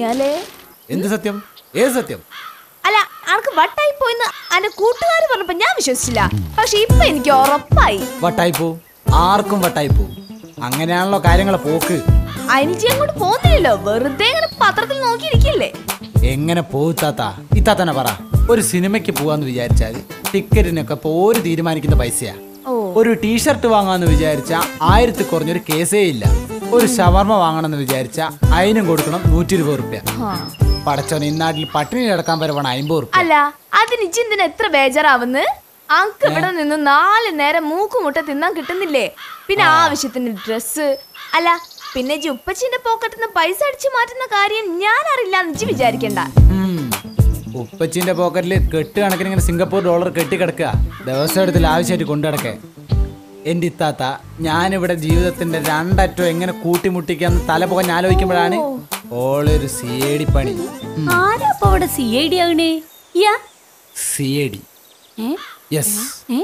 സത്യാലേ എന്ത് സത്യം ഏത് സത്യം അല്ല അനക്ക് വട്ടായി പോയിന്ന് അന്റെ കൂട്ടുകാർ പറഞ്ഞപ്പോ ഞാൻ വിശ്വസിച്ചില്ല പക്ഷെ ഇപ്പൊ എനിക്ക് ഉറപ്പായി വട്ടായി പോവും ആർക്കും വട്ടായി പോവും അങ്ങനെയാണല്ലോ കാര്യങ്ങളെ പോക്ക് അനിജി അങ്ങോട്ട് പോകുന്നില്ലല്ലോ വെറുതെ ഇങ്ങനെ പത്രത്തിൽ നോക്കിയിരിക്കില്ലേ എങ്ങനെ പോത്താത്ത ഇത്താത്തന്നെ പറ ഒരു സിനിമയ്ക്ക് പോവാന്ന് വിചാരിച്ചാൽ ടിക്കറ്റിനൊക്കെ ഇപ്പൊ ഒരു തീരുമാനിക്കുന്ന പൈസയാ ഓ. ഒരു ടീഷർട്ട് വാങ്ങാന്ന് വിചാരിച്ച ആയിരത്തി കുറഞ്ഞൊരു കേസേ ഇല്ല ഒരു ഷവർമ വാങ്ങണമെന്ന് വിചാരിച്ച അതിനും കൊടുക്കണം നൂറ്റി ഇരുപത് റുപ്യ പടച്ചോനെ ഇന്നാട്ടിൽ പട്ടിണി കിടക്കാൻ വരവാണ് അമ്പത് റുപ്യ അല്ല അതിന് ഇജ്ജ് എന്തിനാ എത്ര ബേജാറാവുന്ന് അങ്ക് ഇവിടെ നിന്ന് നാല് നേരം മൂക്കുമുട്ട തിന്നാൻ കിട്ടുന്നില്ലേ പിന്നെ ആവശ്യത്തിന് ഡ്രസ്സ് അല്ല പിന്നെ ഇജ്ജ് ഉപ്പച്ചിന്റെ പോക്കറ്റിൽ നിന്ന് പൈസ അടിച്ചു മാറ്റുന്ന കാര്യം ഞാൻ അറിയില്ല എന്ന് ഇജ്ജ് വിചാരിക്കണ്ട ഉം. ഉപ്പച്ചിന്റെ പോക്കറ്റിൽ കെട്ട് കണക്കിന് ഇങ്ങനെ സിംഗപ്പൂർ ഡോളർ കെട്ടി കിടക്കുക ദിവസം എടുത്തിൽ ആവശ്യമായിട്ട് കൊണ്ടു കിടക്കേ എന്റെ ഇത്താത്ത ഞാനിവിടെ ജീവിതത്തിന്റെ രണ്ടറ്റം എങ്ങനെ കൂട്ടിമുട്ടിക്കാന്ന് തല പോകാൻ ആലോചിക്കുമ്പോഴാണ് ഓളൊരു സി എ ഡി പണി ആരാ അപ്പൊ അവിടെ സി ഐ ഡി ആണ് യാ സി എ ഡി ഏ? യെസ് ഏ?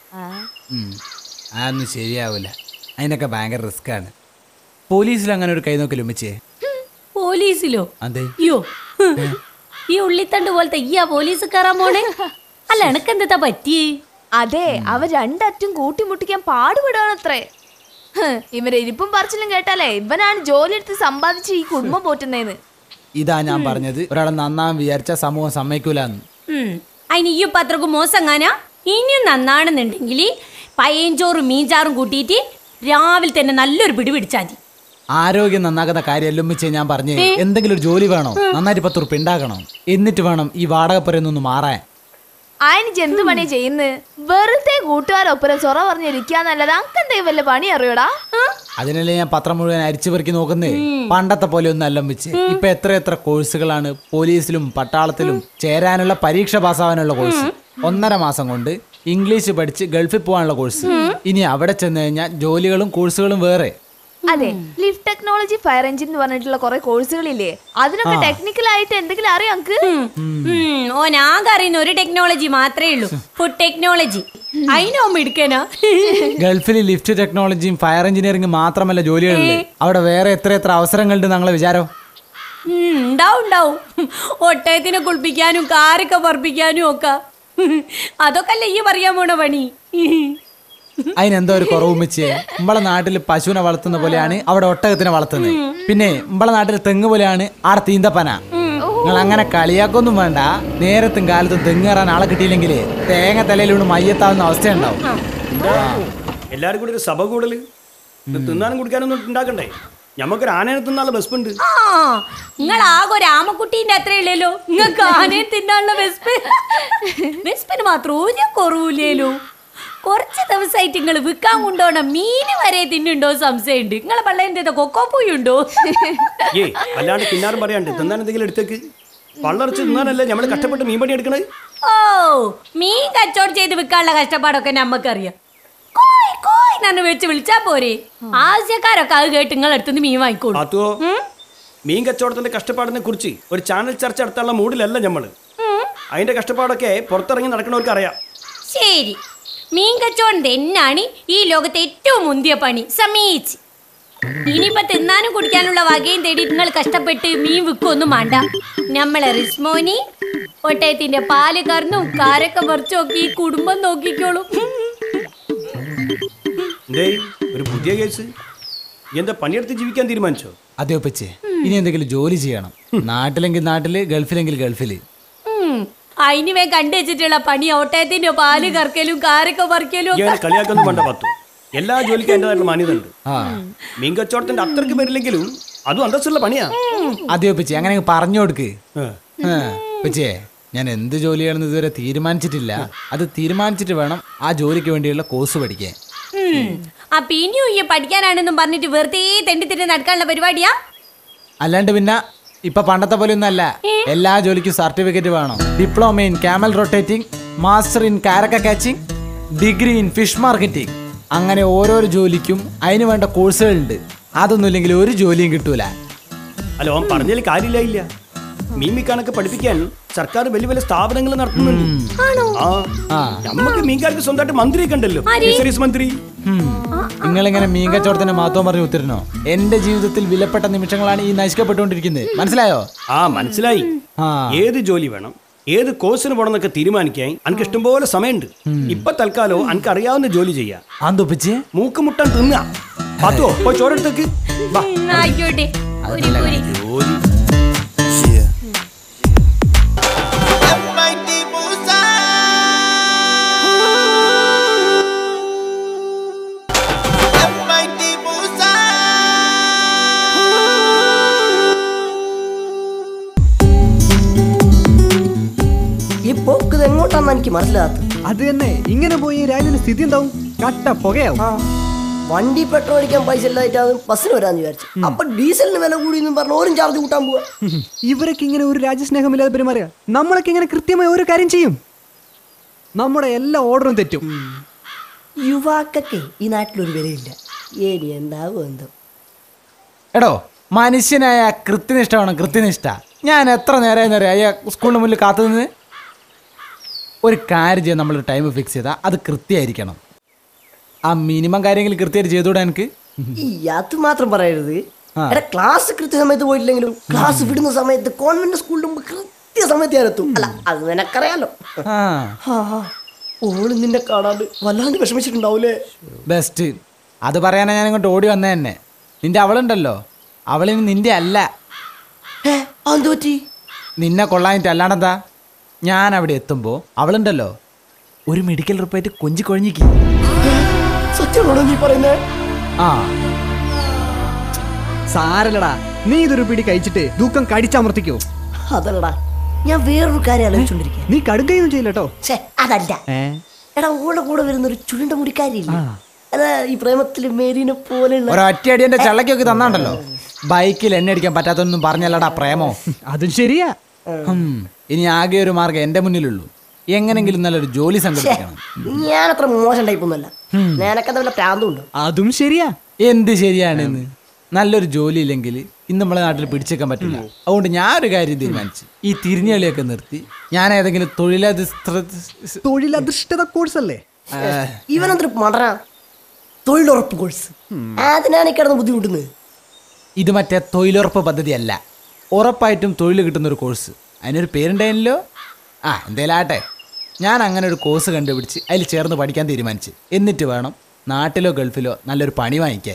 അതൊന്നും ശരിയാവില്ല അതിനൊക്കെ ഭയങ്കര റിസ്ക് ആണ് പോലീസിൽ അങ്ങനെ ഒരു കൈ നോക്കലും ഉമ്മച്ചേ പോലീസിലോ അതെ അയ്യോ ഈ ഉള്ളിത്തണ്ട് പോലത്തെ ഈയാ പോലീസ് കയറാൻ പോണേ അല്ല എനക്കെന്താ പറ്റിയേ അതെ അവ രണ്ടറ്റും കൂട്ടിമുട്ടിക്കാൻ പാടുപെടുകയാണത്രേ ഹ്, ഇവരെ ഇരിപ്പും പറച്ചിലും കേട്ടാലേ ഇവനാണ് ജോലി എടുത്ത് സമ്പാദിച്ച് ഈ കുടുംബം പോറ്റുന്നേന്ന് ഇതാ ഞാൻ പറഞ്ഞത് ഒരാളെ നന്നാൻ വിചാരിച്ച സമൂഹം സമ്മതിക്കൂലെന്ന് ഉം. അതിന് ഈ പത്രക്ക് മോശങ്ങാനാ ഇനിയും നന്നാണെന്നുണ്ടെങ്കിൽ പയ്യഞ്ചോറും മീൻചാറും കൂട്ടിയിട്ട് രാവിലെ തന്നെ നല്ലൊരു പിടി പിടിച്ചാൽ മതി ആരോഗ്യം നന്നാക്കുന്ന കാര്യമല്ല ഉമ്മച്ചേ ഞാൻ പറഞ്ഞു എന്തെങ്കിലും ഒരു ജോലി വേണോ നന്നായിട്ട് പത്ത് ഉറുപ്പ് ഉണ്ടാക്കണം എന്നിട്ട് വേണം ഈ വാടകപ്പുരയൊന്നും മാറാൻ അതിന് ജന്തു പണി ചെയ്യുന്നത് വെറുതെ കൂട്ടുകാരൊപ്പരം ചൊറ പറഞ്ഞിരിക്കാന്നല്ലാതെ അങ്കെന്തേ വല്ല പണി അറിയോടാ ആ? അതിനല്ലേ ഞാൻ പത്രം മുഴുവൻ അരിച്ചു പെറുക്കി നോക്കുന്നേ പണ്ടത്തെ പോലെ ഒന്നും അല്ല വെച്ച് ഇപ്പൊ എത്ര എത്ര കോഴ്സുകളാണ് പോലീസിലും പട്ടാളത്തിലും ചേരാനുള്ള പരീക്ഷ പാസ്സാവാനുള്ള കോഴ്സ് ഒന്നര മാസം കൊണ്ട് ഇംഗ്ലീഷ് പഠിച്ച് ഗൾഫിൽ പോകാനുള്ള കോഴ്സ് ഇനി അവിടെ ചെന്ന് കഴിഞ്ഞാൽ ജോലികളും കോഴ്സുകളും വേറെ അതെ ലിഫ്റ്റ് ടെക്നോളജി ഫയർ എഞ്ചിൻ എന്ന് പറഞ്ഞിട്ടുള്ള കുറെ കോഴ്സുകളില്ലേ അതിനൊക്കെ ടെക്നിക്കൽ ആയിട്ട് എന്തെങ്കിലും അറിയോ അങ്ക് ഓൻ ആകെ അറിയുന്ന ഒരു ടെക്നോളജി മാത്രമേ ഉള്ളൂ ഫുഡ് ടെക്നോളജി അതിനോ എടുക്കാനാ ഗൾഫിൽ ലിഫ്റ്റ് ടെക്നോളജിയും ഫയർ എഞ്ചിനീയറിംഗ് മാത്രമല്ല ജോലികളുണ്ട് അവിടെ വേറെ എത്ര എത്ര അവസരങ്ങളുണ്ട് ഞങ്ങളെ വിചാരം ഉം, ഉണ്ടാവും ഉണ്ടാവും ഒട്ടയത്തിനെ കുളിപ്പിക്കാനും കാരൊക്കെ പറപ്പിക്കാനും ഒക്കെ അതൊക്കെ അല്ലേ ഈ പറയാൻ പോണ പണി അതിനെന്തോ ഒരു കുറവും വെച്ച് നമ്മളെ നാട്ടിൽ പശുവിനെ വളർത്തുന്ന പോലെയാണ് അവിടെ ഒട്ടകത്തിനെ വളർത്തുന്നത് പിന്നെ നമ്മളെ നാട്ടിൽ തെങ്ങ് പോലെയാണ് ആടെ തീന്തപ്പന നിങ്ങൾ അങ്ങനെ കളിയാക്കൊന്നും വേണ്ട നേരത്തും കാലത്തും തെങ്ങ് കയറാൻ ആളെ കിട്ടിയില്ലെങ്കിൽ തേങ്ങ തലയിൽ വീണ് മയ്യത്താവുന്ന അവസ്ഥയുണ്ടാവും എന്താ എല്ലാരും കൂടി ഒരു സഭ കൂടല് ഇത് തിന്നാനും കുടിക്കാനൊന്നും ഉണ്ടാക്കണ്ടേ ഞമ്മക്കൊരു ആനയെ തിന്നാനുള്ള ബസ്പുണ്ട് ആ നിങ്ങൾ ആകെ ഒരു ആമക്കുട്ടീന്റെ അത്ര ഇല്ലല്ലോ നിങ്ങൾക്ക് ആനയെ തിന്നാനുള്ള വെസ്പ് വെസ്പിന് മാത്രം ഒരു കുറവില്ലല്ലോ കുറച്ച് ദിവസമായിട്ട് നിങ്ങൾ വിൽക്കാൻ കൊണ്ടോണം മീന് വരെ തിന്നുണ്ടോ സംശയമുണ്ട് നിങ്ങളെ പള്ളേന്റെ കൊക്കോപ്പൂയുണ്ടോ ഏ അല്ലാണ്ട് പിന്നാരും പറയാണ്ട് തിന്നാൻ എന്തെങ്കിലും എടുത്തേക്ക് പള്ളറച്ച് തിന്നാനല്ലേ നമ്മൾ കഷ്ടപ്പെട്ട് മീൻ പണി എടുക്കണത് ഓ മീൻ കച്ചവടം ചെയ്ത് വിൽക്കാനുള്ള കഷ്ടപ്പാടൊക്കെ നമ്മക്കറിയാം കോയ് കോയ് നന്ന് വെച്ച് വിളിച്ചാ പോരെ ആവശ്യക്കാരൊക്കെ അത് കേട്ട് നിങ്ങൾ അടുത്തുനിന്ന് മീൻ വാങ്ങിക്കോളൂ അതോ മീൻ കച്ചവടത്തിന്റെ കഷ്ടപ്പാടിനെ കുറിച്ച് ഒരു ചാനൽ ചർച്ച നടത്താനുള്ള മൂഡിലല്ല ഞമ്മള് അതിന്റെ കഷ്ടപ്പാടൊക്കെ പുറത്തിറങ്ങി നടക്കണവർക്ക് അറിയാം ശരി മീൻ കച്ചവടം തന്നെയാണ് ഈ ലോകത്തെ ഏറ്റവും മുന്തിയ പണി സമീച്ച് ഇനിയിപ്പൊ തിന്നാനും കുടിക്കാനുള്ള വകയും തേടി നിങ്ങൾ കഷ്ടപ്പെട്ട് മീൻ വിൽക്കൊന്നും വേണ്ട നമ്മളെ റിസ്മോനി ഒട്ടയത്തിന്റെ പാല് കറന്നും കാരൊക്കെ മറിച്ചു നോക്കി ഈ കുടുംബം നോക്കിക്കോളും എന്തേ ഒരു പുതിയ കേസ് നീ എന്താ പണിയെടുത്ത് ജീവിക്കാൻ തീരുമാനിച്ചോ അതേ ഒപ്പിച്ച് ഇനി എന്തെങ്കിലും ജോലി ചെയ്യണം നാട്ടിലെങ്കിൽ നാട്ടില് ഗൾഫിലെങ്കിൽ ഗൾഫില് ഉം. അതിന് വേ കണ്ടു വെച്ചിട്ടുള്ള പണി ഒട്ടയത്തിന്റെ പാല് കറക്കലും കാരൊക്കെ പറിക്കലും ഒക്കെ ഇങ്ങനെ കളിയാക്കൊന്നും വേണ്ട പത്തു എല്ലാ ജോലിക്കും അതിൻ്റെതായിട്ടുള്ള മാന്യതയുണ്ട് ആ മീൻ കച്ചവടത്തിന്റെ അത്രയ്ക്ക് വരില്ലെങ്കിലും അതും അന്തസ്സുള്ള പണിയാ അതേ ഒപ്പിച്ച് അങ്ങനെ അങ്ങ് പറഞ്ഞു കൊടുക്ക് ആ. പച്ചേ ഞാൻ എന്ത് ജോലിയാണെന്ന് ഇതുവരെ തീരുമാനിച്ചിട്ടില്ല അത് തീരുമാനിച്ചിട്ട് വേണം ആ ജോലിക്ക് വേണ്ടിയുള്ള കോഴ്സ് പഠിക്കാൻ ഉം. അപ്പൊ ഇനിയും ഈ പഠിക്കാനാണെന്നും പറഞ്ഞിട്ട് വെറുതെ തെണ്ടി തിരി നടക്കാനുള്ള പരിപാടിയാ അല്ലാണ്ട് പിന്നെ ഇപ്പൊ പണ്ടത്തെ പോലെ ഒന്നും അല്ല എല്ലാ ജോലിക്കും സർട്ടിഫിക്കറ്റ് വേണം diploma in camel rotating master in കാരക്ക catching degree in fish marketing അങ്ങനെ ഓരോരോ ജോലിക്കും അതിന് വേണ്ട കോഴ്സുകളുണ്ട് അതൊന്നും ഇല്ലെങ്കിൽ ഒരു ജോലിയും കിട്ടൂല അല്ല ഓൻ പറഞ്ഞതിൽ കാര്യമില്ല ഇല്ല മീൻ വിൽക്കാനൊക്കെ പഠിപ്പിക്കാൻ സർക്കാർ വലിയ വലിയ സ്ഥാപനങ്ങൾ നടത്തുന്നുണ്ട് ആ ആ നമ്മക്ക് മീൻകാർക്ക് സ്വന്തമായിട്ട് മന്ത്രിയൊക്കെ ഉണ്ടല്ലോ ഫിഷറീസ് മന്ത്രി ഉം. നിങ്ങളിങ്ങനെ മീൻ കച്ചവടത്തിന്റെ മഹത്വം പറഞ്ഞു ഉത്തിരുന്നോ എന്റെ ജീവിതത്തിൽ വിലപ്പെട്ട നിമിഷങ്ങളാണ് ഈ നശിക്കപ്പെട്ടുകൊണ്ടിരിക്കുന്നത് മനസ്സിലായോ ആ മനസ്സിലായി ആ ഏത് ജോലി വേണം ഏത് കോഴ്സിന് പോകണം എന്നൊക്കെ തീരുമാനിക്കാൻ എനിക്ക് ഇഷ്ടംപോലെ സമയമുണ്ട് ഇപ്പൊ തൽക്കാലം എനിക്ക് അറിയാവുന്ന ജോലി ചെയ്യാം ആന്തോപ്പിച്ചേ മൂക്ക് മുട്ടാൻ തിന്നാ പാത്തുവോ പോയി ചോരെടുത്തേക്ക് വാ ആയിക്കോട്ടെ ഒരു പൂരി ജോലി Mighty Musa. Mighty Musa. ഈ പോക്ക് ഇത് എങ്ങോട്ടാന്ന് എനിക്ക് മനസ്സിലാകാത്തത് അത് തന്നെ ഇങ്ങനെ പോയി രാജന് സ്ഥിതി എന്താവും കട്ട പുകയാവും ആ വണ്ടി പെട്രോൾ അടിക്കാൻ പൈസ ഇല്ലായിട്ടാണ് ബസ്സിന് വരാന്ന് വിചാരിച്ചു അപ്പൊ ഡീസലിന് വില കൂടി എന്നും പറഞ്ഞ ഓരും ചാർജ് കൂട്ടാൻ പോവാ ഇവരൊക്കെ ഇങ്ങനെ ഒരു രാജ്യസ്നേഹമില്ലാതെ പെരുമാറിയ നമ്മളൊക്കെ ഇങ്ങനെ കൃത്യമായി ഓരോ കാര്യം ചെയ്യും നമ്മുടെ എല്ലാ ഓർഡറും തെറ്റും യുവാക്കൊക്കെ ഈ നാട്ടിലൊരു വിലയില്ല ഏനി എന്താവും എന്തോ എടോ മനുഷ്യനായ കൃത്യനിഷ്ഠ വേണം കൃത്യനിഷ്ഠ ഞാൻ എത്ര നേരമായി നേരം അയ്യ സ്കൂളിന് മുന്നിൽ കാത്തു നിന്ന് ഒരു കാര്യം ചെയ്യാൻ നമ്മളൊരു ടൈം ഫിക്സ് ചെയ്താൽ അത് കൃത്യമായിരിക്കണം ആ മിനിമം കാര്യങ്ങൾ കൃത്യമായിട്ട് ചെയ്തുകൂടെ എനിക്ക് ഈ അത് മാത്രം പറയരുത് ആ. എടാ ക്ലാസ് കൃത്യസമയത്ത് പോയിട്ടില്ലെങ്കിലും ക്ലാസ് വിടുന്ന സമയത്ത് കോൺവെന്റ് സ്കൂളിൽ മുമ്പ് കൃത്യസമയത്ത് ഞാൻ എത്തും അല്ല അത് നിനക്കറിയാലോ ആ ആ ആ. ഓള് നിന്നെ കാണാണ്ട് വല്ലാണ്ട് വിഷമിച്ചിട്ടുണ്ടാവൂലേ ബെസ്റ്റ് അത് പറയാനാ ഞാൻ ഇങ്ങോട്ട് ഓടി വന്നേ തന്നെ നിന്റെ അവളുണ്ടല്ലോ അവളിന് നിന്റെ അല്ല ഏ അത് പറ്റി നിന്നെ കൊള്ളാനിട്ട് അല്ലാണ്ടെന്താ ഞാൻ അവിടെ എത്തുമ്പോൾ അവളുണ്ടല്ലോ ഒരു മെഡിക്കൽ റിപ്പോർട്ട് കൊഞ്ചി കൊഴിഞ്ഞിക്ക് സത്യമാണോ നീ പറയുന്നേ ആ സാരല്ലടാ നീ ഇതൊരു പിടി കഴിച്ചിട്ട് ദുഃഖം കടിച്ചമർത്തിക്കോ അതല്ലടാ ഞാൻ വേറൊരു കാര്യം ആലോചിച്ചോണ്ടിരിക്കുക നീ കടുകയൊന്നും ചെയ്യില്ല കേട്ടോ ഛേ അതല്ല ഏ എടാ ഓടെ കൂടെ വരുന്ന ഒരു ചുരുണ്ട മുടിക്കാരിയില്ലേ അതാ ഈ പ്രേമത്തില് മേരീനെ പോലെയുള്ള ഒരൊറ്റയടി എന്റെ ചള്ളക്കൊക്കെ തന്നാണ്ടല്ലോ ബൈക്കിൽ എണ്ണ അടിക്കാൻ പറ്റാത്തൊന്നും പറഞ്ഞല്ലടാ പ്രേമോ അതും ശരിയാ ഹും, ഇനി ആകെ ഒരു മാർഗം എന്റെ മുന്നിലുള്ളൂ എങ്ങനെങ്കിലും നല്ലൊരു ജോലി സംഘടിപ്പിക്കണം ഞാനത്ര മോശം ടൈപ്പ് ഒന്നുമല്ല നിനക്കത് വല്ല പ്രാന്തുണ്ടോ അതും ശരിയാ എന്ത് ശരിയാണെന്ന് നല്ലൊരു ജോലി ഇല്ലെങ്കിൽ ഇന്ന് നമ്മളെ നാട്ടിൽ പിടിച്ചേക്കാൻ പറ്റില്ല അതുകൊണ്ട് ഞാൻ ഒരു കാര്യം തീരുമാനിച്ചു ഈ തിരിഞ്ഞളിയൊക്കെ നിർത്തി ഞാൻ ഏതെങ്കിലും തൊഴിലധിഷ്ഠ തൊഴിലധിഷ്ഠിത കോഴ്സ് അല്ലേ ഇവനെന്തൊരു മടന തൊഴിലുറപ്പ് കോഴ്സ് അതിനാണ് ഈ കിടന്ന് ബുദ്ധിമുട്ടുന്നത് ഇത് മറ്റേ തൊഴിലുറപ്പ് പദ്ധതിയല്ല ഉറപ്പായിട്ടും തൊഴിൽ കിട്ടുന്ന ഒരു കോഴ്സ് അതിനൊരു പേരുണ്ടായില്ലോ ആ എന്തേലും ആട്ടെ ഞാൻ അങ്ങനെ ഒരു കോഴ്സ് കണ്ടുപിടിച്ച് അതിൽ ചേർന്ന് പഠിക്കാൻ തീരുമാനിച്ചു എന്നിട്ട് വേണം നാട്ടിലോ ഗൾഫിലോ നല്ലൊരു പണി വാങ്ങിക്കാൻ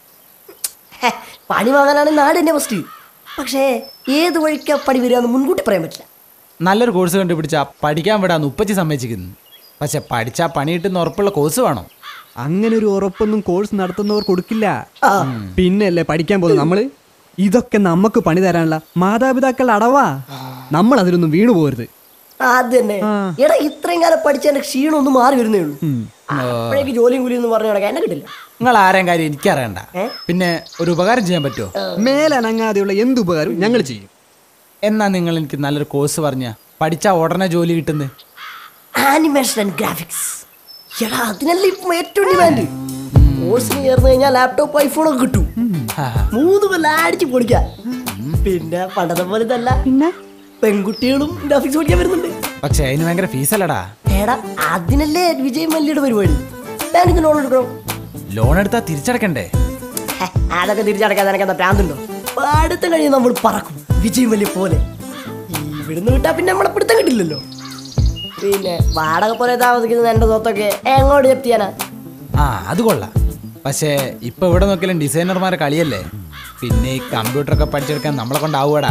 ഹെ, പണി വാങ്ങാനാണ് നാട് തന്നെ ഫസ്റ്റ് പക്ഷേ ഏത് വഴിക്കാ പണി വരിക എന്ന് മുൻകൂട്ടി പറയാൻ പറ്റില്ല നല്ലൊരു കോഴ്സ് കണ്ടുപിടിച്ചാൽ പഠിക്കാൻ വിടാന്ന് ഉപ്പച്ചി സമ്മതിച്ചിരിക്കുന്നു പക്ഷെ പഠിച്ചാൽ പണി കിട്ടുന്ന ഉറപ്പുള്ള കോഴ്സ് വേണം അങ്ങനെ ഒരു ഉറപ്പൊന്നും കോഴ്സ് നടത്തുന്നവർ കൊടുക്കില്ല പിന്നല്ലേ പഠിക്കാൻ പോകുന്നത് നമ്മള് ഇതൊക്കെ നമുക്ക് പണി തരാനുള്ള മാതാപിതാക്കളുടെ അടവാ നമ്മൾ അതിലൊന്നും വീണു പോകരുത് അത് തന്നെ എടാ ഇത്രയും കാലം പഠിച്ചതിന്റെ ക്ഷീണം ഒന്ന് മാറി വരുന്നേ ഉള്ളൂ അപ്പോഴേക്ക് ജോലിയും കൂലിയും എന്ന് പറഞ്ഞു നടക്കാൻ എന്നെ കിട്ടില്ല നിങ്ങൾ ആരെയും കാര്യം എനിക്കറിയണ്ട പിന്നെ ഒരു ഉപകാരം ചെയ്യാൻ പറ്റുമോ മേലനങ്ങാതെയുള്ള എന്ത് ഉപകാരവും ഞങ്ങൾ ചെയ്യും എന്നാ നിങ്ങൾ എനിക്ക് നല്ലൊരു കോഴ്സ് പറഞ്ഞ പഠിച്ചാൽ ഉടനെ ജോലി കിട്ടുന്നത് ആനിമേഷൻ ആൻഡ് ഗ്രാഫിക്സ് എടാ അതിനല്ലേ ഇപ്പം ഏറ്റവും ഡിമാൻഡ് കോഴ്സിന് ചേർന്ന് കഴിഞ്ഞാൽ ലാപ്ടോപ്പ് ഐഫോണൊക്കെ കിട്ടും മൂന്ന് കൊല്ലം അടിച്ച് പൊളിക്കാം പിന്നെ പണ്ടത്തെ പോലെ ഇതല്ല പിന്നെ പെൺകുട്ടികളും ഗ്രാഫിക്സ് പഠിക്കാൻ വരുന്നുണ്ട് പക്ഷെ അതിന് ഭയങ്കര ഫീസല്ലടാ എടാ അതിനല്ലേ വിജയ് മല്ലിയുടെ പരിപാടി ബാങ്കിൽ ലോൺ എടുക്കണം ലോൺ എടുത്താൽ തിരിച്ചടക്കണ്ടേ ഹെ, അതൊക്കെ തിരിച്ചടക്കാൻ നിനക്ക് എന്താ പ്രാന്തുണ്ടോ പഠിത്തം കഴിഞ്ഞ് നമ്മൾ പറക്കും വിജയ് മല്യ പോലെ ഇവിടുന്ന് വിട്ടാ പിന്നെ നമ്മളെ പിടുത്തം കിട്ടില്ലല്ലോ പിന്നെ വാടക പോലെ താമസിക്കുന്ന എന്റെ സ്വത്തൊക്കെ എങ്ങോട്ട് ജപ്തി ചെയ്യാനാ ആ അത് കൊള്ളാം പക്ഷേ ഇപ്പൊ ഇവിടെ നോക്കിയാലും ഡിസൈനർമാരെ കളിയല്ലേ പിന്നെ ഈ കമ്പ്യൂട്ടറൊക്കെ പഠിച്ചെടുക്കാൻ നമ്മളെ കൊണ്ടാവൂടാ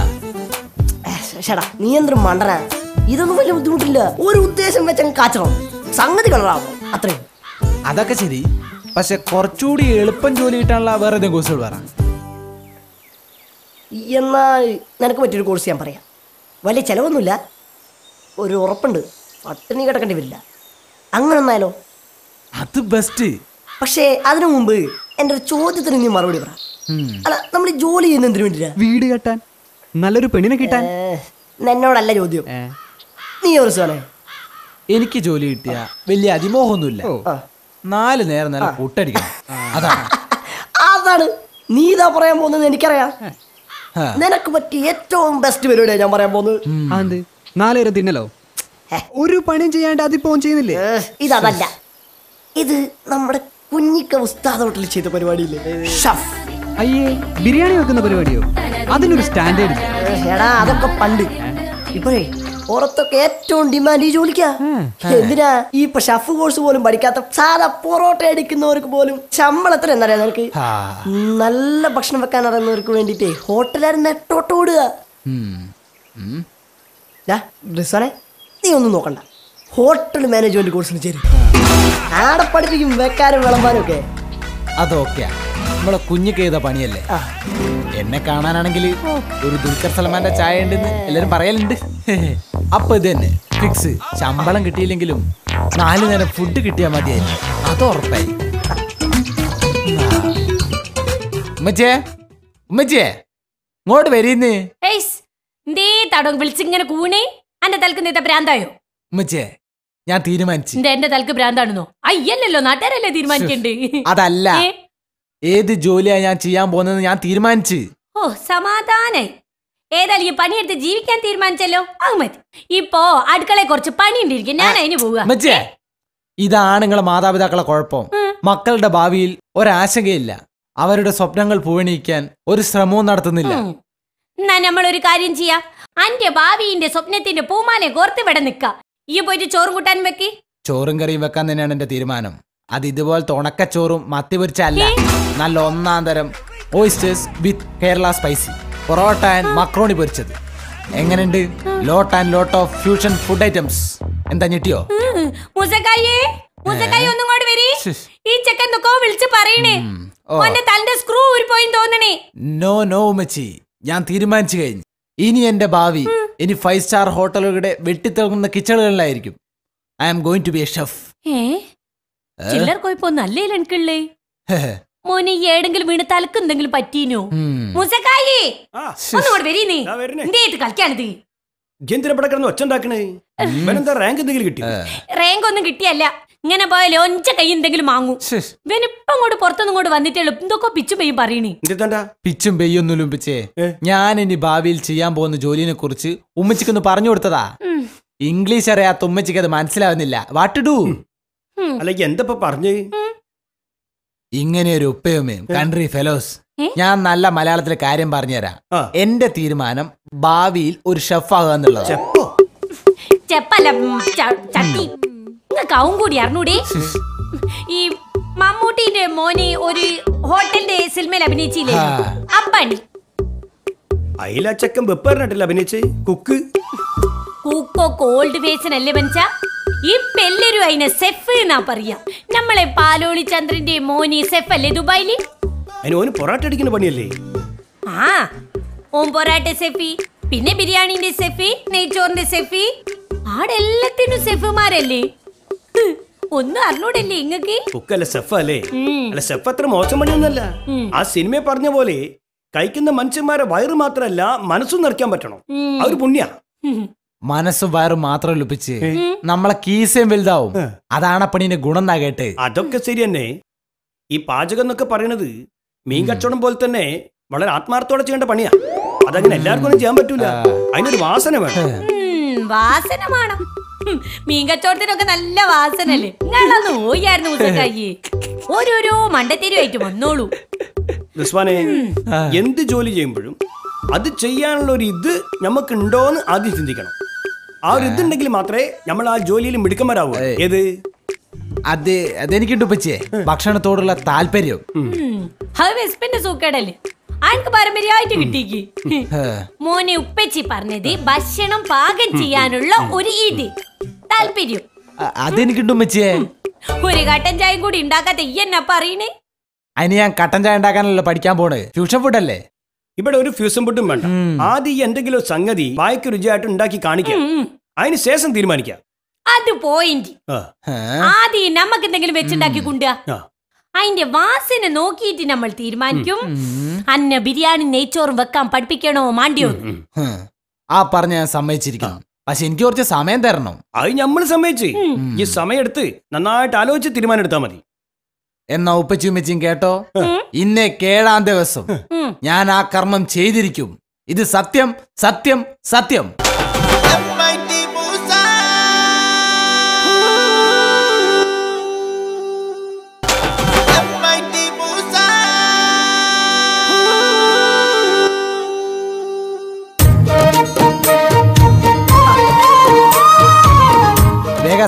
ഷടാ നീ എന്തൊരു മണ്ടനാ ഇതൊന്നും വലിയ ബുദ്ധിമുട്ടില്ല ഒരു ഉദ്ദേശം വെച്ചങ്ങ് കാച്ചണം സംഗതി കളറാവും അത്രയും അതൊക്കെ ശരി പക്ഷെ കുറച്ചുകൂടി എളുപ്പം ജോലി കിട്ടാനുള്ള വേറെ ഏതെങ്കിലും കോഴ്സുകൾ പറ എന്നാൽ നിനക്ക് പറ്റിയൊരു കോഴ്സ് ഞാൻ പറയാം വലിയ ചിലവൊന്നുമില്ല ഒരു ഉറപ്പുണ്ട് പട്ടിണി കിടക്കേണ്ടി വരില്ല അങ്ങനെ ഒന്നായാലോ അത് ബെസ്റ്റ് പക്ഷേ അതിനു മുമ്പ് എൻ്റെ ഒരു ചോദ്യത്തിന് നീ മറുപടി പറ അല്ല നമ്മൾ ഈ ജോലി ചെയ്യുന്ന എന്തിനു വേണ്ടിയിട്ടാ വീട് കെട്ടാൻ നല്ലൊരു പെണ്ണിനെ കിട്ടാൻ ഏ, എന്നോടല്ല ചോദ്യം ഏ. നീ ഒരു സാറേ എനിക്ക് ജോലി കിട്ടിയ വലിയ അതിമോഹമൊന്നുമില്ല ആ. നാല് നേരം നല്ല കൂട്ടടിക്കണം അതാണ് അതാണ് നീ ഇതാ പറയാൻ പോകുന്നത് എനിക്കറിയാം ആ. നിനക്ക് പറ്റിയ ഏറ്റവും ബെസ്റ്റ് പരിപാടിയാണ് ഞാൻ പറയാൻ പോകുന്നത് അത് നാലേരം തിന്നലോ ഹെ. ഒരു പണിയും ചെയ്യാണ്ട് അതിപ്പോ ഓൻ ചെയ്യുന്നില്ലേ ഏ, ഇതതല്ല ഇത് നമ്മുടെ കുഞ്ഞിക്ക ഉസ്താദ് ഹോട്ടലിൽ ചെയ്ത പരിപാടിയില്ലേ ഷഫ് അയ്യേ ബിരിയാണി വെക്കുന്ന പരിപാടിയോ അതിനൊരു സ്റ്റാൻഡേർഡ് എടാ അതൊക്കെ പണ്ട് ഇപ്പോഴേ പുറത്തൊക്കെ ഏറ്റവും ഡിമാൻഡ് ഈ ജോലിക്കാ എന്തിനാ ഈ ഇപ്പൊ ഷഫ് കോഴ്സ് പോലും പഠിക്കാത്ത സാധാ പൊറോട്ട അടിക്കുന്നവർക്ക് പോലും ശമ്പളത്തിന് എന്താ നിനക്ക് ആ. നല്ല ഭക്ഷണം വെക്കാൻ അറിയുന്നവർക്ക് വേണ്ടിട്ടേ ഹോട്ടലുകാരൻ നെട്ടോട്ടോടുക റിസ്വാനെ നീ ഒന്നും നോക്കണ്ട ഹോട്ടൽ മാനേജ്മെന്റ് കോഴ്സിന് ചേരും ആടെ പഠിപ്പിക്കും വെക്കാനും വിളമ്പാനും ഒക്കെ അതൊക്കെയാ നമ്മളെ കുഞ്ഞിക്ക് ചെയ്ത പണിയല്ലേ ആ. എന്നെ കാണാനാണെങ്കിൽ ഒരു ദുൽഖർ സൽമാന്റെ ചായ ഉണ്ടെന്ന് എല്ലാരും പറയലുണ്ട് അപ്പൊ ഇത് തന്നെ ഫിക്സ് ശമ്പളം കിട്ടിയില്ലെങ്കിലും നാലു നേരം ഫുഡ് കിട്ടിയാൽ മതിയായി അത് ഉറപ്പായി ഉമ്മച്ചേ ഉമ്മച്ചേ ഇങ്ങോട്ട് വരീന്ന് ഏയ്സ്, എന്തേ തടം വിളിച്ചിങ്ങനെ കൂണേ അന്റെ തലക്ക് നേത്ത ഭ്രാന്തായോ ഉമ്മച്ചേ ഞാൻ തീരുമാനിച്ചു എന്താ എന്റെ തലക്ക് ഭ്രാന്താണെന്നോ അയ്യല്ലല്ലോ നാട്ടുകാരല്ലേ തീരുമാനിക്കണ്ടേ അതല്ല ഏ? ഏത് ജോലിയാ ഞാൻ ചെയ്യാൻ പോകുന്നത് ഞാൻ തീരുമാനിച്ചു ഓ സമാധാനായി ഏതായാലും ഈ പണിയെടുത്ത് ജീവിക്കാൻ തീരുമാനിച്ചല്ലോ അത് മതി ഇപ്പോ അടുക്കളയെ കുറച്ച് പണിയുണ്ടിരിക്കും ഞാൻ അതിന് പോവുക ഉമ്മച്ചേ ഇതാണ് നിങ്ങളെ മാതാപിതാക്കളെ കുഴപ്പം മക്കളുടെ ഭാവിയിൽ ഒരാശങ്കയില്ല അവരുടെ സ്വപ്നങ്ങൾ പൂവണിയിക്കാൻ ഒരു ശ്രമവും നടത്തുന്നില്ല ഉം. എന്നാ നമ്മളൊരു കാര്യം ചെയ്യാം അന്റെ ഭാവിന്റെ സ്വപ്നത്തിന്റെ പൂമാലെ കോർത്ത് ഇവിടെ നിക്ക ഈ പോയിട്ട് ചോറും കൂട്ടാൻ വെക്കി ചോറും കറിയും വെക്കാൻ തന്നെയാണ് എന്റെ തീരുമാനം അത് ഇതുപോലത്തെ ഉണക്കച്ചോറും മത്തി പൊരിച്ചല്ല നല്ല ഒന്നാം തരം oysters with Kerala spicy porotta and macaroni പൊരിച്ചത് എങ്ങനെയുണ്ട് lot and lot of fusion food items എന്താ ഞെട്ടിയോ മുസക്കായേ മുസക്കായി ഒന്നും കൂടെ വരി ശ്ശ്. ഈ ചെക്കൻ എന്തൊക്കെ വിളിച്ച് പറയണേ ഓ. ഓന്റെ തന്റെ സ്ക്രൂ ഊരി പോയി തോന്നണേ നോ നോ ഉമ്മച്ചി ഞാൻ തീരുമാനിച്ചു കഴിഞ്ഞു ഇനി എന്റെ ഭാവി ഇനി ഫൈവ് സ്റ്റാർ ഹോട്ടലുകളുടെ വെട്ടിത്തിളങ്ങുന്ന കിച്ചണുകളിലായിരിക്കും I am going to be a chef ഏ ചില്ലർ കുഴപ്പമൊന്നും അല്ലേ എനിക്കുള്ളേ മോനെ ഈ ഏടെങ്കിലും വീണ് തലക്ക് എന്തെങ്കിലും പറ്റീനോ മുസക്കായി ആ ഒന്നുകൂടെ വരീ നീ ദാ വരുന്നേ. എന്തേറ്റ് കളിക്കാണിത് എന്തിനാ ഇവിടെ കിടന്ന് ഒച്ച ഉണ്ടാക്കണേ ഇവനെന്താ റാങ്ക് എന്തെങ്കിലും കിട്ടി റാങ്ക് ഒന്നും കിട്ടിയല്ല ഇങ്ങനെ പോയാലേ ഒഞ്ച കൈ എന്തെങ്കിലും വാങ്ങൂ ഇവനിപ്പം അങ്ങോട്ട് പുറത്തൊന്നും ഇങ്ങോട്ട് വന്നിട്ടേ ഉള്ളൂ എന്തൊക്കെ പിച്ചു പെയ്യും പറയണേ എന്തിട്ടാ പിച്ചും പെയ്യൊന്നും ലുമ്പിച്ചേ ഏ? ഞാൻ ഇനി ഭാവിയിൽ ചെയ്യാൻ പോകുന്ന ജോലിനെ കുറിച്ച് ഉമ്മച്ചിക്കൊന്ന് പറഞ്ഞു കൊടുത്തതാ ഇംഗ്ലീഷ് അറിയാത്ത ഉമ്മച്ചിക്ക് അത് മനസ്സിലാവുന്നില്ല വാട്ട് ഡു അല്ലെങ്കിൽ എന്തപ്പോ പറഞ്ഞേ ഇങ്ങനെ ഒരു ഉപ്പയുമേയും കൺട്രി ഫെലോസ് ഏ? ഞാൻ നല്ല മലയാളത്തിലെ കാര്യം പറഞ്ഞുതരാം ആ. എന്റെ തീരുമാനം ഭാവിയിൽ ഒരു ഷെഫ് ആകുക എന്നുള്ളത് ചെപ്പോ ചെപ്പല്ല ഉം, ച- ചട്ടി നിങ്ങൾക്ക് അവൻ കൂടി അറിഞ്ഞൂടെ ഈ മമ്മൂട്ടിന്റെ മോന് ഒരു ഹോട്ടലിന്റെ സിനിമയിൽ അഭിനയിച്ചില്ലേ ആ. അപ്പണി അയില ചക്കൻ വെപ്പറിനായിട്ടില്ല അഭിനയിച്ച് കുക്ക് കൂക്കോ കോൾഡ് വേസനല്ലേ മനച്ച ഇപ്പൊ എല്ലാരും അതിനെ സെഫ് എന്നാ പറയാ നമ്മളെ പാലോളി ചന്ദ്രന്റെ മോനി സെഫ് അല്ലേ ദുബായില് അതിന് ഓന് പൊറാട്ട അടിക്കുന്ന പണിയല്ലേ ആ ഓം പൊറാട്ട സെഫി പിന്നെ ബിരിയാണിന്റെ സെഫി നെയ്ച്ചോറിന്റെ സെഫി ആടെല്ലാത്തിനും സെഫുമാരല്ലേ ഹ്, ഒന്നും അറിഞ്ഞൂടല്ലേ ഇങ്ങക്ക് കുക്കല്ല സെഫ് അല്ലേ ഉം. അല്ല സെഫ് അത്ര മോശം പണിയൊന്നല്ല ഉം. ആ സിനിമ പറഞ്ഞ പോലെ കഴിക്കുന്ന മനുഷ്യന്മാരെ വയറ് മാത്രമല്ല മനസ്സും നിറയ്ക്കാൻ പറ്റണം ഉം. ആ ഒരു പുണ്യ ഉം. മനസ്സും വയറും മാത്രം ലുപ്പിച്ച് നമ്മളെ കീസയും വലുതാവും അതാണ് അപ്പണിന്റെ ഗുണം എന്നാ കേട്ട് അതൊക്കെ ശരി തന്നെ ഈ പാചകം എന്നൊക്കെ പറയണത് മീൻ കച്ചവടം പോലെ തന്നെ വളരെ ആത്മാർത്ഥത്തോടെ ചെയ്യേണ്ട പണിയാ അതങ്ങനെ എല്ലാവർക്കും ഒന്നും ചെയ്യാൻ പറ്റൂല അതിനൊരു വാസന വേണം ഉം, വാസന വേണം ഉം, മീൻ കച്ചവടത്തിനൊക്കെ നല്ല വാസന അല്ലേ നിങ്ങളൊന്ന് ഓയായിരുന്നു മുസക്കായി ഓരോരോ മണ്ടത്തേരുമായിട്ട് വന്നോളൂ റിസ്വാനെ എന്ത് ജോലി ചെയ്യുമ്പോഴും അത് ചെയ്യാനുള്ള ഒരു ഇത് നമുക്ക് ഉണ്ടോന്ന് ആദ്യം ചിന്തിക്കണം ആ ഒരു ഇതുണ്ടെങ്കിൽ മാത്രമേ നമ്മൾ ആ ജോലിയിൽ മിടുക്കന്മാരാവൂ ഏത് അത് അതെനിക്കുണ്ട് ഉപ്പച്ചിയെ ഭക്ഷണത്തോടുള്ള താല്പര്യം ഉം, അത് വെസ്പിന്റെ സൂക്കേടല്ലേ ആൾക്ക് പാരമ്പര്യമായിട്ട് കിട്ടിക്ക് ഹേ. മോനെ ഉപ്പച്ചി പറഞ്ഞത് ഭക്ഷണം പാകം ചെയ്യാനുള്ള ഒരു ഇത് താല്പര്യം അ- അതെനിക്കുണ്ട് ഉമ്മച്ചിയെ ഒരു കട്ടൻ ചായയും കൂടി ഉണ്ടാക്കാത്ത ഈ എന്നാ പറയണേ അതിന് ഞാൻ കട്ടൻ ചായ ഉണ്ടാക്കാനല്ലോ പഠിക്കാൻ പോണ് ഫ്യൂഷൻ ഫുഡ് അല്ലേ ഇവിടെ ഒരു ഫ്യൂസും പുട്ടും വേണ്ട ആദ്യം ഈ എന്തെങ്കിലും ഒരു സംഗതി വായ്ക്ക് രുചിയായിട്ട് ഉണ്ടാക്കി കാണിക്കാം അതിന് ശേഷം തീരുമാനിക്കാം അത് പോയിന്റ് ആ, ഹേ? ആദ്യം നമുക്ക് എന്തെങ്കിലും വെച്ചുണ്ടാക്കി കൊണ്ടുവാ ആ. അതിന്റെ വാസന നോക്കിയിട്ട് നമ്മൾ തീരുമാനിക്കും അന്ന ബിരിയാണി നെയ്ച്ചോറും വെക്കാൻ പഠിപ്പിക്കണോ മാണ്ടിയോ ഹ്. ആ പറഞ്ഞ ഞാൻ സമ്മതിച്ചിരിക്കണം പക്ഷെ എനിക്ക് കുറച്ച് സമയം തരണം അത് നമ്മൾ സമ്മതിച്ച് ഈ സമയമെടുത്ത് നന്നായിട്ട് ആലോചിച്ച് തീരുമാനം എടുത്താൽ മതി എന്നാ ഉപ്പച്ചും ഉമ്മച്ചിയും കേട്ടോ ഇന്നേ കേഴാം ദിവസം ഉം. ഞാൻ ആ കർമ്മം ചെയ്തിരിക്കും ഇത് സത്യം സത്യം സത്യം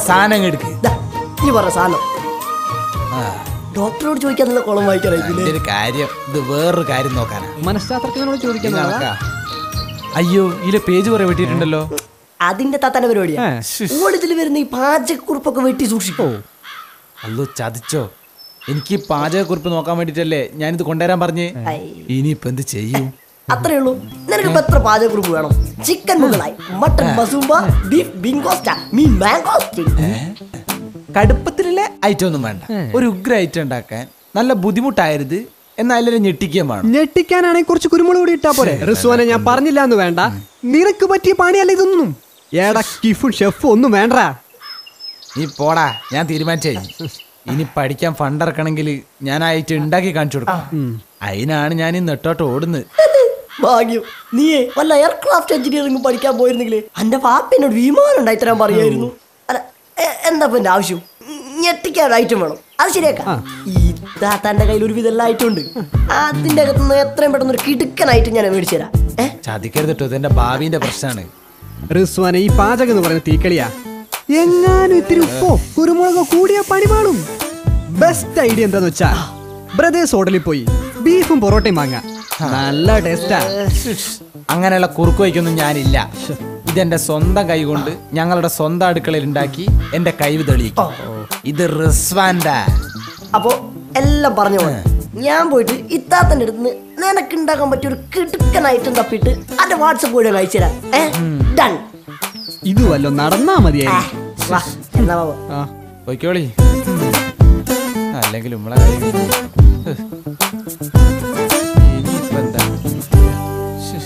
സാധനം എടുക്ക് ദാ, നീ പറഞ്ഞ സാധനം ആ, ഡോക്ടറോട് ചോദിക്കാൻ നല്ല കുളം വായിക്കാനായിട്ടില്ലേ ഇതിന്റെ ഒരു കാര്യം ഇത് വേറൊരു കാര്യം നോക്കാനാ മനഃശാസ്ത്രജ്ഞനോട് ഇത് ചോദിക്കുന്നതാ കണക്കാ. അയ്യോ ഇതിലെ പേജ് കുറെ വെട്ടിയിട്ടുണ്ടല്ലോ അതിന്റെ താത്താന്റെ പരിപാടിയാ ഏ. ഓടിതിൽ വരുന്ന ഈ പാചകക്കുറിപ്പൊക്കെ വെട്ടി സൂക്ഷിക്കോ അല്ലോ ചതിച്ചോ എനിക്ക് ഈ പാചകക്കുറിപ്പ് നോക്കാൻ വേണ്ടിട്ടല്ലേ ഞാനിത് കൊണ്ടുവരാൻ പറഞ്ഞേ ഇനിയിപ്പോ എന്ത് ചെയ്യും അത്രേ ഉള്ളൂ നിനക്ക് ഇപ്പൊ എത്ര പാചകക്കുറിപ്പ് വേണം ചിക്കൻ മുകളായി മട്ടൺ മസൂമ്പ ബീഫ് ബിങ്കോസ്റ്റ മീൻ മാംഗോസ്റ്റി കടുപ്പത്തിലുള്ള ഐറ്റം ഒന്നും വേണ്ട ഒരു ഉഗ്ര ഐറ്റം ഉണ്ടാക്കാൻ നല്ല ബുദ്ധിമുട്ടായത് എന്നാൽ എല്ലാവരും ഞെട്ടിക്കുകയും വേണം ഞെട്ടിക്കാനാണെങ്കിൽ കുറച്ച് കുരുമുളക് കൂടി ഇട്ടാ പോരെ റിസ്വാനെ ഞാൻ പറഞ്ഞില്ല എന്ന് വേണ്ട നിനക്ക് പറ്റിയ പണിയല്ല ഇതൊന്നും ഏടാ കിഫും ഷെഫും ഒന്നും വേണ്ട നീ പോടാ ഞാൻ തീരുമാനിച്ചു കഴിഞ്ഞു. ഇനി പഠിക്കാൻ ഫണ്ട് ഇറക്കണമെങ്കിൽ ഞാൻ ആ ഐറ്റം ഉണ്ടാക്കി കാണിച്ചു കൊടുക്കും അതിനാണ് ഞാൻ ഈ നെട്ടോട്ട് ഓടുന്നത് ഭാഗ്യം നീയേ വല്ല എയർക്രാഫ്റ്റ് എഞ്ചിനീയറിംഗ് പഠിക്കാൻ പോയിരുന്നെങ്കിലേ എന്റെ പാപ്പനോട് വിമാനം ഉണ്ടായി തരാൻ പറയായിരുന്നു അല്ല എ- എന്താ ഇപ്പൊ എന്റെ ആവശ്യം ഞെട്ടിക്കാൻ ഐറ്റം വേണം അത് ശരിയാക്കാം ഈ താത്താന്റെ കയ്യിൽ ഒരു വിധം ഐറ്റം ഉണ്ട് അതിന്റെ അകത്തുനിന്ന് എത്രയും പെട്ടെന്ന് ഒരു കിടുക്കൻ ഐറ്റം ഞാൻ മേടിച്ചു തരാം ഏഹ് ചതിക്കരുത് കേട്ടോ ഇതെന്റെ ഭാവിന്റെ പ്രശ്നമാണ് റിസ്വാനെ ഈ പാചകം എന്ന് പറയുന്ന തീക്കളിയാ എങ്ങാനും ഇത്തിരി ഉപ്പോ കുരുമുളകോ കൂടിയ പണി പാടും ബെസ്റ്റ് ഐഡിയ എന്താന്ന് വെച്ചാ ബ്രദേഴ്സ് ഹോട്ടലിൽ പോയി ബീഫും പൊറോട്ടയും വാങ്ങാം നല്ല ടേസ്റ്റാ അങ്ങനെയുള്ള കുറുക്ക് വയ്ക്കൊന്നും ഞാനില്ല ഇതെന്റെ സ്വന്തം കൈ കൊണ്ട് ഞങ്ങളുടെ സ്വന്തം അടുക്കളയിൽ ഉണ്ടാക്കി എന്റെ കഴിവ് തെളിയിക്കും ഇത് റിസ്വാൻഡാ അപ്പോ എല്ലാം പറഞ്ഞ പോലെ ഞാൻ പോയിട്ട് ഇത്താത്തന്റെ അടുത്ത് നിന്ന് നിനക്ക് ഉണ്ടാക്കാൻ പറ്റിയ ഒരു കിടുക്കൻ ഐറ്റം തപ്പിട്ട് അതിന്റെ വാട്സപ്പ് വഴി അയച്ചു തരാം ഏഹ് ഡൺ ഇത് വല്ലോ നടന്നാ മതിയായി വാ എന്നാ ബാബു ആ പോയിക്കോളി അല്ലെങ്കിൽ നമ്മളെ കാര്യം ഹ്. ഇനിയിപ്പോ എന്താ ശ്ശ്.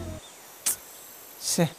ശ്ശെ.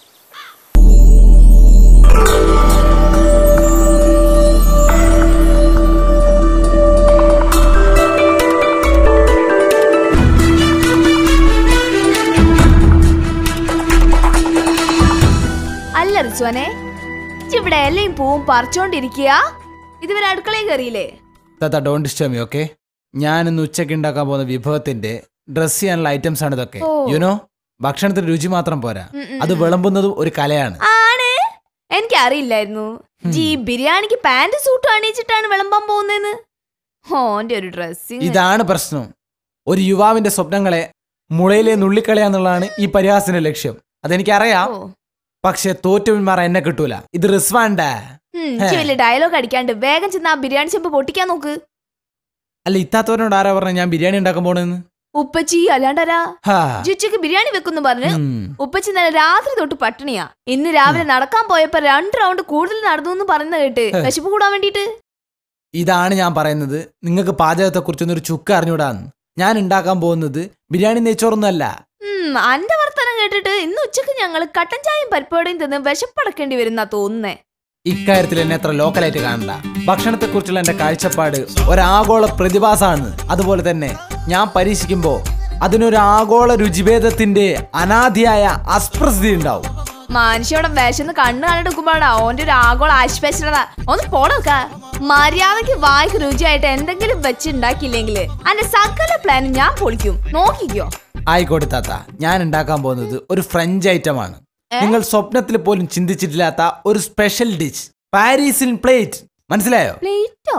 അല്ല റിസ്വാനെ ഇജ്ജ് ഇവിടെ എല്ലാം പൂവും പറിച്ചോണ്ടിരിക്കുക ഇതുവരെ അടുക്കളയിൽ കയറിയില്ലേ താത്ത ഡോണ്ട് ഡിസ്റ്റർബ് മീ ഓക്കെ ഞാനിന്ന് ഉച്ചയ്ക്ക് ഉണ്ടാക്കാൻ പോകുന്ന വിഭവത്തിന്റെ ഡ്രസ് ചെയ്യാനുള്ള ഐറ്റംസ് ആണ് ഇതൊക്കെ ഓ. യുനോ ഭക്ഷണത്തിന് രുചി മാത്രം പോരാ അത് വിളമ്പുന്നതും ഒരു കലയാണ് ആണ് എനിക്ക് അറിയില്ലായിരുന്നു ജി ബിരിയാണിക്ക് പാന്റ് സൂട്ട് അണിയിച്ചിട്ടാണ് വിളമ്പാൻ പോകുന്നതെന്ന് ഓന്റെ ഒരു ഡ്രസ്സിങ് ഇതാണ് പ്രശ്നം ഒരു യുവാവിന്റെ സ്വപ്നങ്ങളെ മുളയിലെ നുള്ളിക്കളയാന്നുള്ളതാണ് ഈ പരിഹാസത്തിന്റെ ലക്ഷ്യം അതെനിക്കറിയാം പക്ഷെ തോറ്റു പിന്മാറാൻ എന്നെ കിട്ടൂല ഇത് റിസ്വാൻഡാ വലിയ ഡയലോഗ് അടിക്കാണ്ട് വേഗം ചെന്ന് ആ ബിരിയാണി ചെമ്പ് പൊട്ടിക്കാൻ നോക്ക് അല്ല ഇത്താത്തവരോട് ആരാ പറഞ്ഞ ഞാൻ ബിരിയാണി ഉണ്ടാക്കാൻ പോണെന്ന് ഉപ്പച്ചി അല്ലാണ്ടരാ ഹാ. ജിച്ചക്ക് ബിരിയാണി വെക്കുന്നു പറഞ്ഞ് ഉം. ഉപ്പച്ചി ഇന്നലെ രാത്രി തൊട്ട് പട്ടിണിയാ ഇന്ന് രാവിലെ നടക്കാൻ പോയപ്പോ രണ്ട് റൗണ്ട് കൂടുതൽ നടന്നു എന്ന് പറയുന്ന കേട്ട് വിശപ്പ് കൂടാൻ വേണ്ടിട്ട് ഇതാണ് ഞാൻ പറയുന്നത് നിങ്ങൾക്ക് പാചകത്തെ കുറിച്ചൊന്നും ഒരു ചുക്ക് അറിഞ്ഞൂടാന്ന് ഞാൻ ഉണ്ടാക്കാൻ പോകുന്നത് ബിരിയാണി നെയ്ച്ചോറൊന്നും അല്ല ഉം അന്റെ വർത്തമാനം കേട്ടിട്ട് ഇന്ന് ഉച്ചക്ക് ഞങ്ങൾ കട്ടൻ ചായയും പരിപ്പോടെയും തിന്ന് വിശപ്പടക്കേണ്ടി വരുന്നാ തോന്നുന്നേ ഇക്കാര്യത്തിൽ എന്നെ എത്ര ലോക്കലായിട്ട് കാണണ്ട ഭക്ഷണത്തെ കുറിച്ചുള്ള എന്റെ കാഴ്ചപ്പാട് ഒരാഗോള പ്രതിഭാസമാണ് അതുപോലെ തന്നെ ഞാൻ പരീക്ഷിക്കുമ്പോ അതിനൊരു ആഗോള രുചിഭേദത്തിന്റെ അനാദിയായ അസ്പ്രസിദ്ധി ഉണ്ടാവും മനുഷ്യവിടെ വിശന്ന് കണ്ണ് കണ്ടെടുക്കുമ്പോഴാ ഓന്റെ ഒരു ആഗോള ആശ്വാസത ഒന്ന് പോണോക്ക മര്യാദക്ക് വായിക്ക് രുചിയായിട്ട് എന്തെങ്കിലും വെച്ച് ഉണ്ടാക്കിയില്ലെങ്കിൽ അന്റെ സകല പ്ലാനും ഞാൻ പൊളിക്കും നോക്കിക്കോ ആയിക്കോട്ടെ താത്ത ഞാൻ ഉണ്ടാക്കാൻ പോകുന്നത് ഒരു ഫ്രഞ്ച് ഐറ്റമാണ് നിങ്ങൾ സ്വപ്നത്തിൽ പോലും ചിന്തിച്ചിട്ടില്ലാത്ത ഒരു സ്പെഷ്യൽ ഡിഷ് പാരീസിൻ പ്ലേറ്റ് മനസ്സിലായോ പ്ലേറ്റോ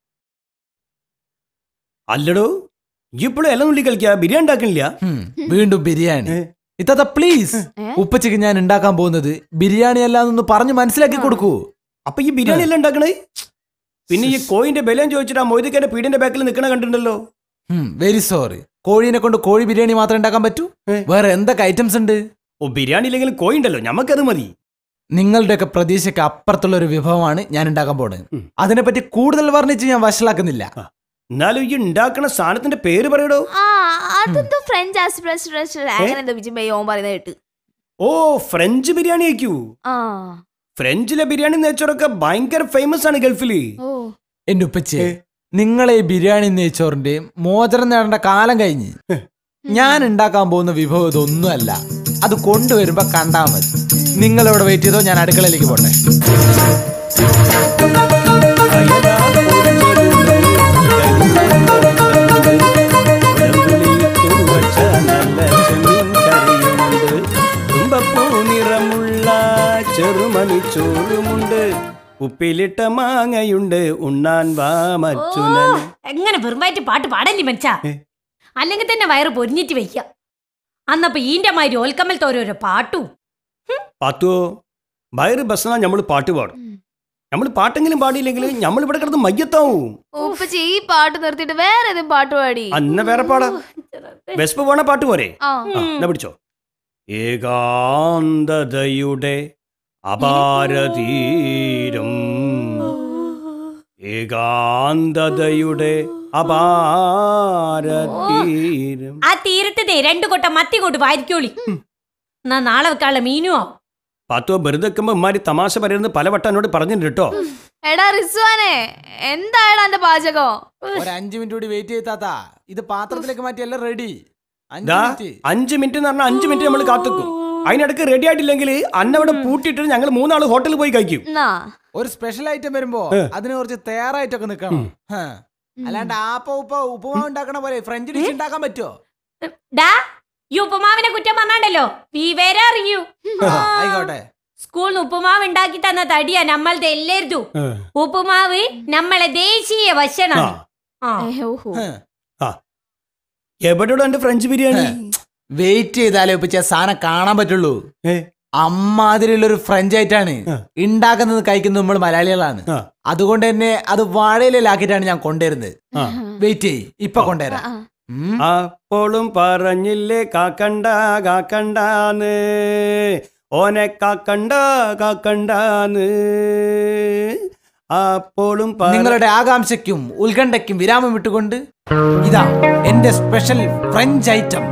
അല്ലടോ ഇപ്പോഴും എല്ലാം നുള്ളി കളിക്കാ ബിരിയാണി ഉണ്ടാക്കണില്ല ഹും, വീണ്ടും ബിരിയാണി ഇത്താത്ത പ്ലീസ് ഉപ്പച്ചക്ക് ഞാൻ ഉണ്ടാക്കാൻ പോകുന്നത് ബിരിയാണി അല്ലാന്നൊന്ന് പറഞ്ഞു മനസ്സിലാക്കി കൊടുക്കൂ അപ്പൊ ഈ ബിരിയാണി എല്ലാം ഉണ്ടാക്കണേ പിന്നെ ഈ കോയിന്റെ ബലം ചോദിച്ചിട്ട് ആ മൊയ്തക്കാന്റെ പീടിന്റെ ബാക്കിൽ നിൽക്കണ കണ്ടിട്ടുണ്ടല്ലോ വെരി സോറി കോഴീനെ കൊണ്ട് കോഴി ബിരിയാണി മാത്രം ഉണ്ടാക്കാൻ പറ്റൂ വേറെ എന്തൊക്കെ ഐറ്റംസ് ഉണ്ട് ഓ ബിരിയാണി ഇല്ലെങ്കിലും കോയി ഉണ്ടല്ലോ ഞമ്മക്കത് മതി നിങ്ങളുടെയൊക്കെ പ്രതീക്ഷയ്ക്ക് അപ്പുറത്തുള്ള ഒരു വിഭവമാണ് ഞാൻ ഉണ്ടാക്കാൻ പോകുന്നത് ഉം. അതിനെപ്പറ്റി കൂടുതൽ വർണ്ണിച്ച് ഞാൻ വഷളാക്കുന്നില്ല എന്നാലും ഈ ഉണ്ടാക്കണ സാധനത്തിന്റെ പേര് പറയടോ ആ അതെന്തോ ഫ്രഞ്ച് ആസ്പ്രസ് അങ്ങനെ എന്തോ വിജയ് ഓൻ പറയുന്നത് കേട്ട് ഓ ഫ്രഞ്ച് ബിരിയാണി ആയിരിക്കൂ ആ ഫ്രഞ്ചിലെ ബിരിയാണി നെയ്ച്ചോറൊക്കെ ഭയങ്കര ഫേമസ് ആണ് ഗൾഫില് ഓ എന്റെ ഉപ്പച്ചേ നിങ്ങളെ ഈ ബിരിയാണി നെയ്ച്ചോറിന്റെ മോചനം നേടേണ്ട കാലം കഴിഞ്ഞ് ഞാൻ ഉണ്ടാക്കാൻ പോകുന്ന വിഭവം ഇതൊന്നുമല്ല അത് കൊണ്ടുവരുമ്പോ കണ്ടാ മതി നിങ്ങൾ ഇവിടെ വെയിറ്റ് ചെയ്തോ ഞാൻ അടുക്കളയിലേക്ക് പോട്ടെ തുമ്പപ്പൂ നിറമുള്ള ചെറുമണി ചോറുമുണ്ട് ഉപ്പിലിട്ട മാങ്ങയുണ്ട് ഉണ്ണാൻ വാ മച്ചുനൻ എങ്ങനെ വെറുമായിട്ട് പാട്ട് പാടല്ലേ മനുഷ്യ അല്ലെങ്കിൽ തന്നെ വയറ് പൊരിഞ്ഞിട്ട് വെക്ക അന്നപ്പോ ഈന്റെ മാതിരി ഓൽക്കമ്മലത്തെ ഓരോരോ പാട്ടും പാത്തുവോ വയറ് ബസ്സനാ നമ്മൾ പാട്ട് പാടും നമ്മൾ പാട്ടെങ്കിലും പാടിയില്ലെങ്കിൽ നമ്മൾ ഇവിടെ കിടന്ന് മയ്യത്താവും ഉപ്പച്ചി ഈ പാട്ട് നിർത്തിയിട്ട് വേറെ ഏതും പാട്ട് പാടി അന്ന വേറെ പാടാ വെസ്പ് പോണ പാട്ട് പോരെ ആ ആ, എന്നാ പിടിച്ചോ ഏകാന്തതയുടെ അപാരതീരം ഏകാന്തതയുടെ അപാരതീരം ആ തീരത്തെ രണ്ടു കൊട്ട മത്തി കൊണ്ട് വാരിക്കോളി എന്നാ നാളെ വെക്കാനുള്ള മീനും ആവും പാത്തോ വെറുതെ വെക്കുമ്പോ ഇമാരി തമാശ പറയുന്നത് പലവട്ടം എന്നോട് പറഞ്ഞിട്ടുണ്ട് കേട്ടോ എടാ റിസ്വാനെ എന്തായടാ എന്റെ പാചകം ഒരു അഞ്ചു മിനിറ്റ് കൂടി വെയിറ്റ് ചെയ്താത്താ ഇത് പാത്രത്തിലേക്ക് മാറ്റി എല്ലാം റെഡി അഞ്ചു ദാ മിനിറ്റ് അഞ്ച് മിനിറ്റ് എന്ന് പറഞ്ഞാൽ അഞ്ച് മിനിറ്റ് നമ്മൾ കാത്തുക്കും അതിനിടക്ക് റെഡി ആയിട്ടില്ലെങ്കിൽ അന്നവിടെ പൂട്ടിയിട്ട് ഞങ്ങൾ മൂന്നാള് ഹോട്ടലിൽ പോയി കഴിക്കും എന്നാ ഒരു സ്പെഷ്യൽ ഐറ്റം വരുമ്പോ ഏ. അതിന് കുറച്ച് തയ്യാറായിട്ടൊക്കെ നിക്കണം ഹ. അല്ലാണ്ട് ആപ്പ ഉപ്പ ഉപ്പുമാവ് ഉണ്ടാക്കണ പോലെ ഫ്രഞ്ച് ഡിഷ് ഉണ്ടാക്കാൻ പറ്റുമോ ഡാ ഈ ഉപ്പുമാവിനെ കുറ്റം പറഞ്ഞാണ്ടല്ലോ വിവരം അറിയൂ ആയിക്കോട്ടെ സ്കൂളിൽ നിന്ന് ഉപ്പുമാവ് ഉണ്ടാക്കി തന്ന തടിയാ നമ്മളത് എല്ലായിരുന്നു ഉപ്പുമാവ് നമ്മളെ ദേശീയ ആ ഭക്ഷണമാണ് ആ ഏ, ഓഹോ. ഹ. എവിടെയുള്ള എന്റെ ഫ്രഞ്ച് ബിരിയാണി വെയിറ്റ് ചെയ്താലേ ഇപ്പൊ സാധനം കാണാൻ പറ്റുള്ളൂ ഏ, അമ്മാതിരിയുള്ള ഒരു ഫ്രഞ്ച് ആയിട്ടാണ് ആ. ഉണ്ടാക്കുന്നത് കഴിക്കുന്നത് നമ്മൾ മലയാളികളാണ് ആ. അതുകൊണ്ട് തന്നെ അത് വാഴയിലാക്കിയിട്ടാണ് ഞാൻ കൊണ്ടുവരുന്നത് ആ. വെയിറ്റ് ചെയ് ഇപ്പൊ കൊണ്ടുവരാം ആ. ഉം. അപ്പോളും പറഞ്ഞില്ലേ കാക്കണ്ട കാക്കണ്ടാന്ന് ഓനെ കാക്കണ്ട കാക്കണ്ടാന്ന് അപ്പോളും പറ- നിങ്ങളുടെ ആകാംക്ഷയ്ക്കും ഉത്കണ്ഠയ്ക്കും വിരാമം വിട്ടുകൊണ്ട് ഇതാ എന്റെ സ്പെഷ്യൽ ഫ്രഞ്ച് ഐറ്റം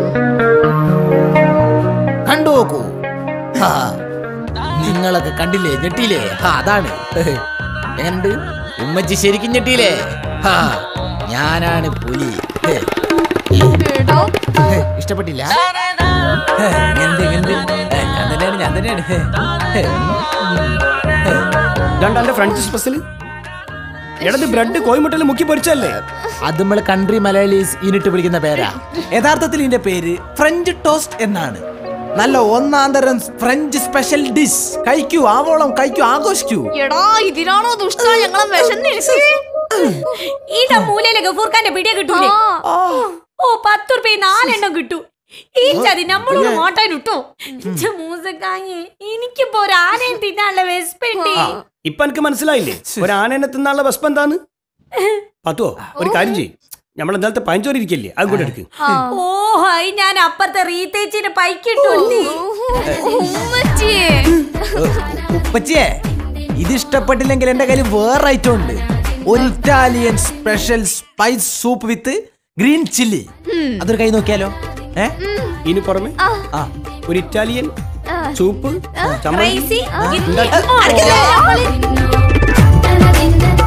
കണ്ടു നോക്കൂ ഹാ, നിങ്ങളൊക്കെ കണ്ടില്ലേ ഞെട്ടിയില്ലേ ഹാ, അതാണ് എങ്ങനുണ്ട് ഉമ്മച്ചി ശരിക്കും ഞെട്ടിയില്ലേ ഹാ, ഞാനാണ് പുലി ഹേ, എടോ, ഹേ, ഇഷ്ടപ്പെട്ടില്ല ഹേ, എങ്ങനുണ്ട്, എങ്ങനുണ്ട്? ഹേ, ഞാൻ തന്നെയാണ് ഞാൻ തന്നെയാണ് ഹേ, ഹേ, ഹേ. ഇതാണ്ട് എന്റെ ഫ്രഞ്ച് സ്പെഷ്യൽ ഇടത് ബ്രെഡ് കോയിമുട്ടയിൽ മുക്കി പൊരിച്ചല്ലേ അത് നമ്മൾ കൺട്രി മലയാളീസ് യൂണിറ്റ് വിളിക്കുന്ന പേരാ യഥാർത്ഥത്തിൽ ഇതിന്റെ പേര് ഫ്രഞ്ച് ടോസ്റ്റ് എന്നാണ് നല്ല ഒന്നാം തരം ഫ്രഞ്ച് സ്പെഷ്യൽ ഡിഷ് കഴിക്കൂ ആവോളം കഴിക്കൂ ആഘോഷിക്കൂ എടാ ഇതിനാണോ ദുഷ്ട ഞങ്ങളെ വിശന്നിരിച്ച് ഈട മൂലയിലെ ഗഫൂർഖാന്റെ പിടിയെ കിട്ടൂലേ ആ. ഓ പത്ത് റുപ്യ നാലെണ്ണം കിട്ടൂ ഈ ചതി നമ്മളൊന്ന് മോട്ടാൻ കിട്ടോ മൂസക്കാങ്ങി എനിക്കിപ്പോ ഒരു ആനയും തിന്നാനുള്ള വിശപ്പുണ്ട് ആ ഇപ്പൊ എനിക്ക് മനസ്സിലായില്ലേ ഒരു ആനേനെ തിന്നാനുള്ള വിശപ്പ് എന്താന്ന് പത്തുവോ ഒരു കാര്യം ചെയ്യും നമ്മൾ ഇന്നലത്തെ പഞ്ചോരി ഇരിക്കില്ലേ അത് കൂടെ എടുക്ക് ആ. ഓ ഹൈ ഞാൻ അപ്പുറത്തെ റീത്തേച്ചിന് പൈക്കിട്ടുണ്ട് ഉമ്മച്ചി. ഉപ്പച്ചിയെ ഇത് ഇഷ്ടപ്പെട്ടില്ലെങ്കിൽ എന്റെ കയ്യിൽ വേറെ ഐറ്റം ഉണ്ട് ഒരു Italian special spice soup with green chilli അതൊരു കൈ നോക്കിയാലോ ഏ ഇനി പുറമെ ആ ഒരു ഇറ്റാലിയൻ ആ. സൂപ്പ് ചമ്മന്തി ക്രൈസി ഉണ്ടാക്കി. അടുക്കള. ആ.